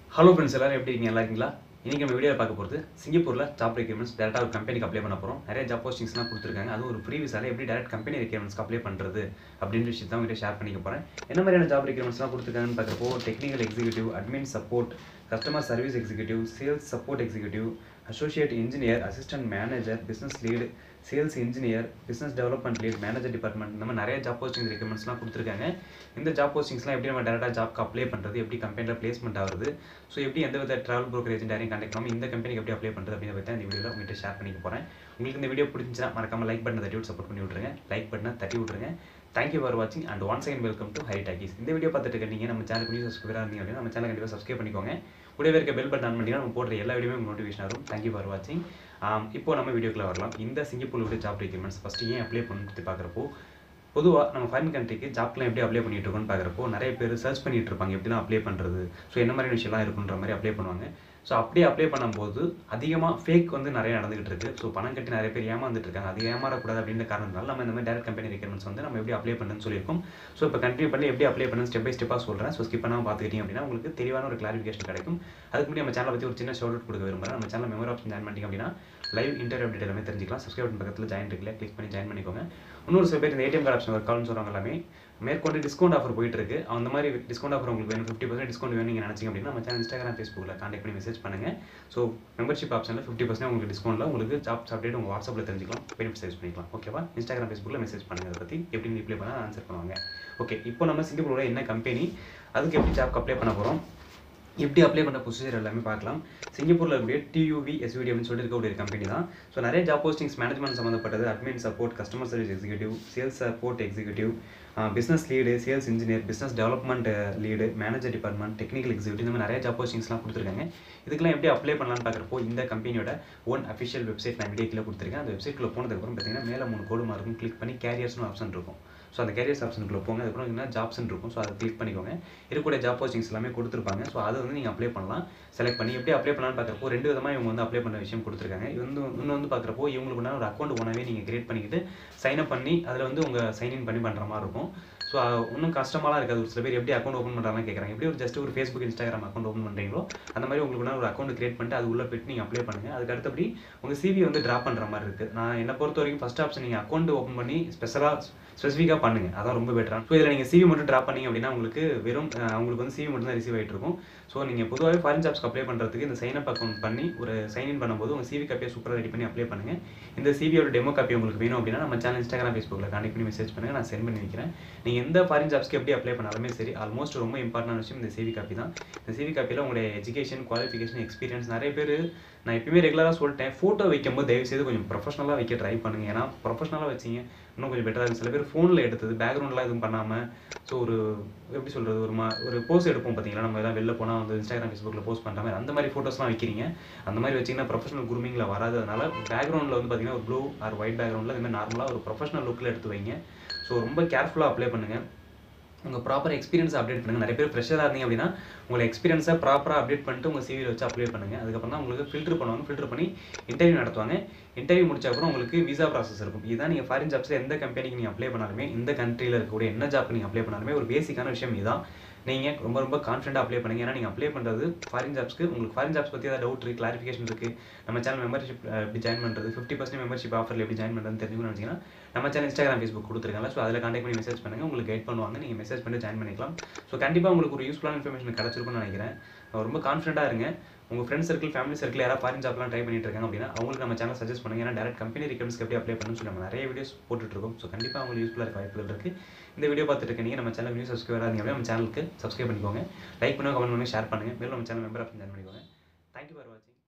hello friends எல்லாரும் எப்படி இருக்கீங்க நல்லா இருக்கீங்களா இன்றைக்கி நம்ம வீடியோவில் பார்க்க போகிறது சிங்கப்பூரில் ஜாப் ரெக்யூர்மெண்ட்ஸ் டேரெக்டாக ஒரு கம்பெனிக்கு அப்ளை பண்ண போகிறோம் நிறைய ஜாப் போஸ்டிங்ஸ்லாம் கொடுத்துருக்காங்க அது ஒரு ஃப்ரீ விசால எப்படி டேரக்ட் கம்பெனி ரெக்யூர்மெண்ட்ஸ்க்கு அப்ளை பண்ணுறது அப்படின்ற விஷயத்தை உங்கள்கிட்ட ஷேர் பண்ணிக்க போகிறேன் என்ன மாதிரியான ஜாப் ரெக்யூர்மெண்ட்ஸ்லாம் கொடுத்துருக்காங்கன்னு பார்க்குறப்போ technical executive admin support customer service executive sales support executive associate engineer assistant manager business lead sales engineer business development lead manager department இந்த மாதிரி நிறைய ஜாப் போஸ்டிங் ரெக்யூர்மெண்ட்ஸ்லாம் கொடுத்துருக்காங்க இந்த ஜாப் போஸ்டிங்ஸ்லாம் எப்படி நம்ம டேரெக்டாக ஜாப்க்கு அப்ளை பண்ணுறது எப்படி கம்பெனியில் பிளேஸ்மெண்ட் ஆகுது ஸோ எப்படி எந்த வித ட்ராவல் ப்ரோக்கர் ஏஜென்ட் யாரையும் கான்டாக்ட் பண்ணாமல் இந்த கம்பெனிக்கு எப்படி அப்ளை பண்ணுறது அப்படின்னு பற்றி இந்த வீடியோவில் உங்கள்கிட்ட ஷேர் பண்ணிக்க போகிறேன் உங்களுக்கு இந்த வீடியோ பிடிச்சிச்சுன்னா மறக்காம லைக் பட்டனை தட்டி விட்டு சப்போர்ட் பண்ணி விட்ருங்க லைக் பட்டனை தட்டி விட்ருங்க தேங்க்யூ ஃபார் வாட்சிங் and one second welcome to Hi Talkies இந்த வீடியோ பார்த்துட்டு இருக்க நீங்கள் நம்ம சேனலுக்கு நியூஸ் சப்ஸ்கிரைபராக இருந்தீங்க அப்படின்னா நம்ம சேனல் கண்டிப்பாக சப்ஸ்கிரைப் பண்ணிக்கோங்க கூடவே இருக்க பெல் பட்டன் ஆன் பண்ணிங்கன்னா நம்ம போடுற எல்லா வீடியோமே நோட்டிஃபிகேஷன் வரும் தேங்க்யூ ஃபார் வாட்சிங் இப்போ நம்ம வீடியோக்குள்ள வரலாம் இந்த சிங்கப்பூர் ஜாப் ரெக்யூர்மெண்ட்ஸ் ஃபஸ்ட்டு ஏன் அப்ளை பண்ணி பார்க்குறப்போ பொதுவாக நம்ம ஃபாரின் கண்ட்ரிக்கு ஜாப்லாம் எப்படி அப்ளை பண்ணிட்டு இருக்கோம்னு பார்க்குறப்போ நிறைய பேர் சர்ச் பண்ணிட்டு இருப்பாங்க எப்படிலாம் அப்ளை பண்ணுறது ஸோ என்ன மாதிரி விஷயம்லாம் இருக்குன்ற மாதிரி அப்ளை பண்ணுவாங்க ஸோ அப்படியே அப்ளை பண்ணும்போது அதிகமாக ஃபேக் வந்து நிறைய நடந்துகிட்டு இருக்கு ஸோ பணம் கட்டி நிறைய பேர் ஏமாந்துட்டு இருக்காங்க அது ஏமாறக்கூடாது அப்படின்ற காரணத்தினால நம்ம இந்த மாதிரி டேரக்ட் கம்பெனி ரெக்யர்மெண்ட்ஸ் வந்து நம்ம எப்படி அப்ளை பண்ணுன்னு சொல்லியிருக்கோம் ஸோ இப்போ கண்டினியூ பண்ணி எப்படி அப்ளை பண்ணு ஸ்டெப் பை ஸ்டெப்பாக சொல்கிறேன் ஸோ ஸ்கிப் பண்ணாமல் பார்த்துக்கிட்டீங்க அப்படின்னா உங்களுக்கு தெளிவான ஒரு கிளாரிஃபிகேஷன் கிடைக்கும் அதுக்கு முன்னாடி நம்ம சேனலை பற்றி ஒரு சின்ன ஷோட் அவுட் கொடுக்க விரும்புகிறேன் நம்ம சேனல் மெமரி ஆப்ஷன் ஜாயின் பண்ணிட்டீங்க அப்படின்னா லைவ் இன்டர்வியூ அப்டேட் எல்லாமே தெரிஞ்சிக்கலாம் சப்ஸ்கிரைப் பக்கத்தில் ஜாயின் இருக்குல்ல கிளிக் பண்ணி ஜாயின் பண்ணிக்கோங்க இன்னொரு சில பேர் இந்த ஏடிஎம் கார்டு ஆப்ஷன் ஒர்க் ஆகும்னு சொல்கிறாங்க எல்லாமே மேற்கொண்டு டிஸ்கவுண்ட் ஆஃபர் போயிட்டு இருக்கு அந்த மாதிரி டிஸ்கவுண்ட் ஆஃபர் உங்களுக்கு வேணும் ஃபிஃப்டி பர்சன்ட் டிஸ்கவுண்ட் வேணும் நீங்கள் நினச்சிங்க அப்படின்னா நம்ம சேனல் இன்ஸ்டாகிராம் ஃபேஸ்புக்கில் கான்டாக்ட் பண்ணி மெசேஜ் பண்ணுங்கள் ஸோ மெம்பர்ஷிப் ஆப்ஷனில் ஃபிஃப்டி பர்சன்ட் உங்களுக்கு டிஸ்கவுண்ட்டில் உங்களுக்கு ஜாப்ஸ் அப்டேட் உங்கள் வாட்ஸ்அப்பில் தெரிஞ்சிக்கலாம் பெனிஃபிட் யூஸ் பண்ணிக்கலாம் ஓகேவா இன்ஸ்டாகிராம் ஃபேஸ்புக்கில் மெசேஜ் பண்ணுங்கள் அதை பற்றி எப்படி ரிப்ளை பண்ணால் ஆன்சர் பண்ணுவாங்க ஓகே இப்போ நம்ம சிங்கப்பூரோட என்ன கம்பெனி அதுக்கு எப்படி ஜாப்க்கு அப்ளை பண்ண போகிறோம் எப்படி அப்ளை பண்ண ப்ரொசீஜர் எல்லாமே பார்க்கலாம் சிங்கப்பூரில் இருக்கக்கூடிய டியூவி எஸ்யூடி அப்படின்னு சொல்லிட்டு இருக்கக்கூடிய கம்பெனி தான் ஸோ நிறைய ஜாப் போஸ்டிங்ஸ் மேனேஜ்மெண்ட் சம்மந்தப்பட்டது admin support customer service executive sales support executive business lead sales engineer business development lead manager department technical executive இந்த மாதிரி நிறைய ஜாப் போஸ்டிங்ஸ்லாம் கொடுத்துருக்காங்க இதுக்கெல்லாம் எப்படி அப்ளை பண்ணலாம்னு பார்க்குறப்போ இந்த கம்பெனியோட ஓன் அஃபிஷியல் வெப்சைட் நான் வீடியோ கீழே கொடுத்துருக்கேன் அந்த வெப்சைட்டில் போனதுக்கப்புறம் பார்த்தீங்கன்னா மேலே மூணு கோடு இருக்கும் கிளிக் பண்ணி கேரியர்ஸ்னு ஆப்ஷன் இருக்கும் ஸோ அந்த கேரியர்ஸ் ஆப்ஷனுக்குள்ள போங்க அதுக்கப்புறம் என்ன ஜாப்ஸ்னு இருக்கும் ஸோ அதை கிளிக் பண்ணிக்கோங்க இருக்கக்கூடிய ஜாப் போஸ்டிங்ஸ் எல்லாமே கொடுத்துருப்பாங்க ஸோ அதை வந்து நீங்கள் அப்ளை பண்ணலாம் செலக்ட் பண்ணி எப்படி அப்ளை பண்ணலாம்னு பார்க்குறப்போ ரெண்டு விதமாக இவங்க வந்து அப்ளை பண்ண விஷயம் கொடுத்துருக்காங்க இது வந்து இன்னும் வந்து பார்க்குறப்போ இவங்களுக்கு ஒரு அக்கௌண்ட் ஓனாவே நீங்கள் கிரியேட் பண்ணிக்கிட்டு சைன் அப் பண்ணி அதில் வந்து உங்கள் சைன்இன் பண்ணி பண்ணுற மாதிரி இருக்கும் ஸோ இன்னும் கஷ்டமாலாம் இருக்காது ஒரு சில பேர் எப்படி அக்கௌண்ட் ஓப்பன் பண்ணுறாங்க கேட்குறாங்க எப்படி ஒரு ஜஸ்ட் ஒரு ஃபேஸ்புக் இன்ஸ்டாகிராம் அக்கௌண்ட் ஓப்பன் பண்ணுறீங்களோ அந்த மாதிரி உங்களுக்கு ஒரு அக்கௌண்ட் கிரியேட் பண்ணிட்டு அது உள்ள போயிட்டு நீங்கள் அப்ளை பண்ணுங்கள் அதுக்கு அடுத்தபடி உங்கள் சிவி வந்து ட்ராப் பண்ணுற மாதிரி இருக்குது நான் என்னை பொறுத்த வரைக்கும் ஃபஸ்ட் ஆப்ஷன் நீங்கள் அக்கௌண்ட் ஓப்பன் பண்ணி ஸ்பெஷலாக ஸ்பெசிஃபிக்காக பண்ணுங்கள் அதான் ரொம்ப பெட்டராக ஸோ இதில் நீங்கள் சிவி மட்டும் ட்ராப் பண்ணீங்க அப்படின்னா உங்களுக்கு வெறும் உங்களுக்கு வந்து சிவி மட்டும் தான் ரிசீவ் ஆகிட்டு இருக்கும் ஸோ நீங்கள் பொதுவாகவே ஃபாரின் ஜாப்ஸ்க்கு அப்ளை பண்ணுறதுக்கு இந்த சைன் அப் அக்கௌண்ட் பண்ணி ஒரு சைன் இன் பண்ணும்போது உங்கள் சிவி காப்பியை சூப்பராக ரெடி பண்ணி அப்ளை பண்ணுங்கள் இந்த சிவியோட டெமோ காப்பி உங்களுக்கு வேணும் அப்படின்னா நம்ம சேனல் இன்ஸ்டாகிராம் ஃபேஸ்புக்கில் கான்டெக்ட் பண்ணி மெசேஜ் பண்ணுங்கள் நான் சென்ட் பண்ணி வைக்கிறேன் நீங்கள் எந்த ஃபாரின் ஜாப்ஸ்க்கு எப்படி அப்ளை பண்ணாலுமே சரி ஆல்மோஸ்ட் ரொம்ப இம்பார்ட்டன்ட் விஷயம் இந்த சிவி காப்பி தான் இந்த சிவி காப்பியில் உங்களுடைய எஜுகேஷன் குவாலிஃபிகேஷன் எக்ஸ்பீரியன்ஸ் நிறைய பேர் நான் எப்பயுமே ரெகுலராக சொல்லிட்டேன் ஃபோட்டோ வைக்கும்போது தயவுசெய்து கொஞ்சம் ப்ரொஃபஷனலாக வைக்க ட்ரை பண்ணுங்க ஏன்னா ப்ரொஃபஷனலாக வச்சிங்க இன்னும் கொஞ்சம் பெட்டராக இருக்கும் சில பேர் ஃபோனில் எடுத்தது பேக்ரவுண்ட்லாம் எதுவும் பண்ணாமல் ஸோ ஒரு எப்படி சொல்கிறது ஒரு மா ஒரு போஸ் எடுப்போம் பார்த்தீங்களா நம்ம எல்லாம் வெளில போனால் வந்து இன்ஸ்டாகிராம் ஃபேஸ்புக்கில் போஸ்ட் பண்ணுற மாதிரி அந்த மாதிரி ஃபோட்டோஸ்லாம் வைக்கிறீங்க அந்த மாதிரி வச்சிங்கன்னா ப்ரொஃபஷனல் குரூமிங்கில் வராததுனால பேக்ரவுண்டில் வந்து பார்த்தீங்கன்னா ஒரு ப்ளூ ஆர் ஒயிட் பேக்ரவுண்டில் இந்த மாதிரி நார்மலாக ஒரு ப்ரொஃபஷனல் லுக்கில் எடுத்து வைங்க ஸோ ரொம்ப கேர்ஃபுல்லாக அப்ளை பண்ணுங்கள் உங்கள் ப்ராப்பர் எக்ஸ்பீரியன்ஸ் அப்டேட் பண்ணுங்கள் நிறைய பேர் ஃப்ரெஷராக இருந்தீங்க அப்படின்னா உங்களை எக்ஸ்பீரியன்ஸை ப்ராப்பராக அப்டேட் பண்ணிட்டு உங்கள் சிவியில் வச்சு அப்ளை பண்ணுங்கள் அதுக்கப்புறம் தான் உங்களுக்கு ஃபில்டர் பண்ணுவாங்க ஃபில்டர் பண்ணி இன்டர்வியூ நடத்துவாங்க இன்டர்வியூ முடிச்ச அப்புறம் உங்களுக்கு விசா ப்ராசஸ் இருக்கும் இதுதான் நீங்கள் ஃபாரின் ஜாப்ஸில் எந்த கம்பெனிக்கு நீங்கள் அப்ளை பண்ணாலுமே இந்த கண்ட்ரியில் இருக்கக்கூடிய என்ன ஜாப் நீங்கள் அப்ளை பண்ணாலுமே ஒரு பேசிக்கான விஷயம் இதுதான் நீங்கள் ரொம்ப ரொம்ப கான்ஃபிடென்ட்டாக அப்ளை பண்ணுங்க ஏன்னா நீங்கள் அப்ளை பண்ணுறது ஃபாரின் ஜாப்ஸ்க்கு உங்களுக்கு ஃபாரின் ஜாப்ஸ் பற்றி ஏதாவது டவுட் இருக்குது கிளாரிஃபிகேஷன் இருக்குது நம்ம சேனல் மெம்பர்ஷிப் எப்படி ஜாயின் பண்ணுறது ஃபிஃப்டி பர்சன்ட் மெம்பர்ஷிப் ஆஃபரில் எப்படி ஜாயின் பண்ணுறதுன்னு தெரிஞ்சுக்கணும்னு நினச்சிங்கன்னா நம்ம சேனல் இன்ஸ்டாகிராம் ஃபேஸ்புக் கொடுத்துருக்காங்க ஸோ அதில் கான்டாக்ட் பண்ணி மெசேஜ் பண்ணுங்கள் உங்களுக்கு கைட் பண்ணுவாங்க நீங்கள் மெசேஜ் பண்ணி ஜாயின் பண்ணிக்கலாம் ஸோ கண்டிப்பாக உங்களுக்கு ஒரு யூஸ்ஃபுல்லான இன்ஃபர்மேஷன் கிடச்சிருக்கும்னு நினைக்கிறேன் ரொம்ப கான்ஃபிடென்ட்டாக இருங்க உங்கள் ஃப்ரெண்ட்ஸ் சர்க்கிள் ஃபேமிலி சர்க்கிள் யாராவது ஃபாரின் ஜாப்லாம் ட்ரை பண்ணிட்டு இருக்காங்க அப்படின்னா அவங்களுக்கு நம்ம சேனல் சஜஸ்ட் பண்ணுங்க ஏன்னா டேரக்ட் கம்பெனி ரெக்கமெண்ட்ஸ்க்கு எப்படி அப்ளை பண்ணணும்னு சொல்லி நம்ம நிறைய வீடியோஸ் போட்டுட்ருக்கோம் ஸோ கண்டிப்பாக உங்களுக்கு யூஸ்ஃபுல்லாக இருக்க வாய்ப்புகள் இருக்குது இந்த வீடியோ பார்த்துட்டு இருக்கீங்க நம்ம சேனல் நியூஸ் சப்ஸ்கிரைபர் இருந்தீங்க அப்படின்னா நம்ம சேனலுக்கு சப்ஸ்கிரைப் பண்ணிக்கோங்க லைக் பண்ணுங்க கமெண்ட் பண்ணுங்க ஷேர் பண்ணுங்க மேலும் நம்ம சேனல் மெம்பர் ஆஃப் ஜாயின் பண்ணிக்கோங்க தேங்க்யூ ஃபார் வாட்சிங்